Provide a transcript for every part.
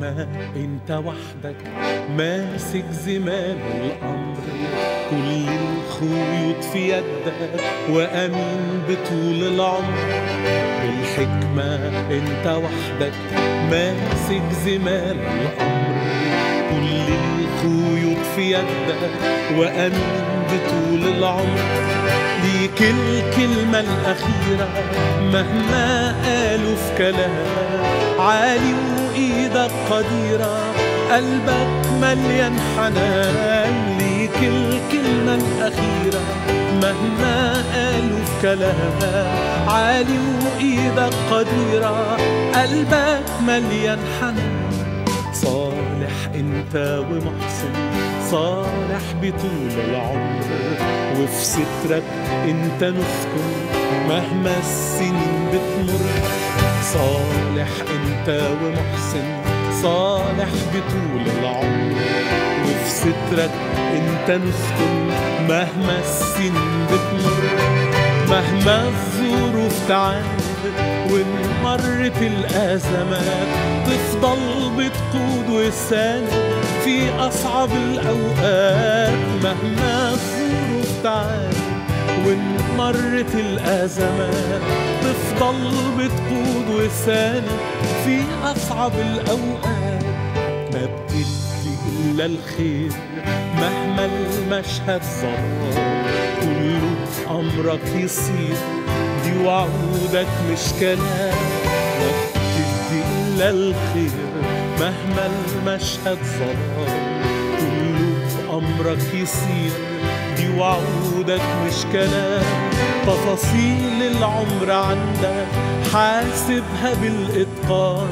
الحكمة انت وحدك ماسك زمام الأمر كل الخيوط في يدك وأمين بطول العمر بالحكمة انت وحدك ماسك زمام الأمر كل الخيوط في يدك وأمين بطول العمر ليك الكلمة الأخيرة مهما قالوا في كلام عالي وإيدك قديرة قلبك مليان حنان ليك الكلمة الأخيرة مهما قالوا في كلام عالي وإيدك قديرة قلبك مليان حنان صالح انت ومحسن صالح بطول العمر وفي سترك انت نسكن مهما السنين بتمر صالح انت ومحسن صالح بطول العمر وفي سترك انت نسكن مهما السنين بتمر مهما الظروف تعاند وان مرت الازمات تفضل بتقود وساند في اصعب الاوقات مهما الظروف تعاند وان مرت الازمات تفضل بتقود وساند في اصعب الاوقات ما بتدي الا الخير مهما المشهد ضرار كله امرك يصير دي وعودك مش كلام ما بتدي الا الخير مهما المشهد ظلام كله في امرك يصير دي وعودك مش كلام تفاصيل العمر عندك حاسبها بالاتقان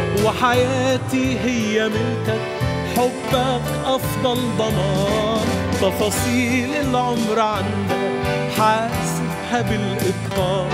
وحياتي هي ملكك حبك افضل ضمان تفاصيل العمر عندك حاسبها بالاتقان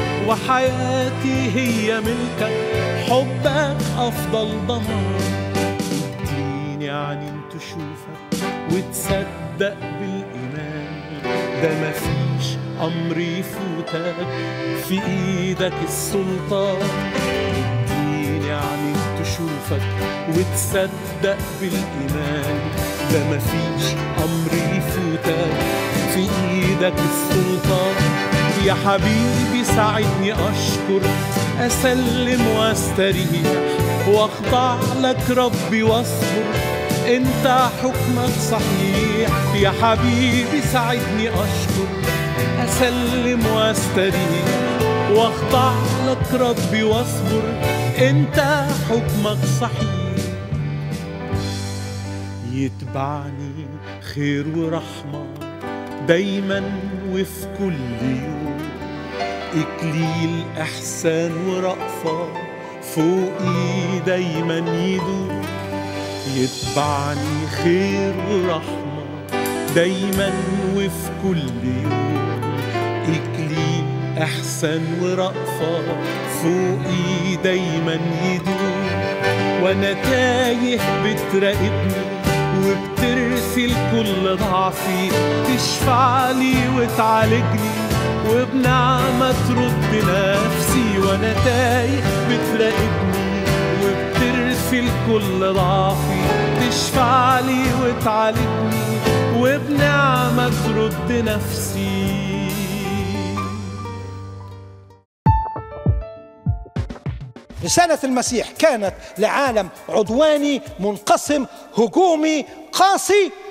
وحياتي هي ملكك حبك افضل ضمان اديني عينين تشوفك وتصدق بالايمان ده مفيش امر يفوتك في ايدك السلطان اديني عينين تشوفك وتصدق بالايمان ده مفيش امر يفوتك في ايدك السلطان يا حبيبي ساعدني اشكر اسلم واستريح واخضع لك ربي واصبر انت حكمك صحيح يا حبيبي ساعدني اشكر اسلم واستريح واخضع لك ربي واصبر انت حكمك صحيح يتبعني خير ورحمه دايما وفي كل يوم إكليل إحسان ورأفة فوقي دايما يدوم يتبعني خير ورحمة دايما وفي كل يوم إكليل إحسان ورأفة فوقي دايما يدوم وأنا تايه بتراقبني وبترسل كل ضعفي تشفع لي وتعالجني وبنعمة ترد نفسي وانا تايه بتراقبني وبترسل كل ضعفي تشفع لي وتعالجني وبنعمة ترد نفسي رسالة المسيح كانت لعالم عدواني منقسم هجومي قاسي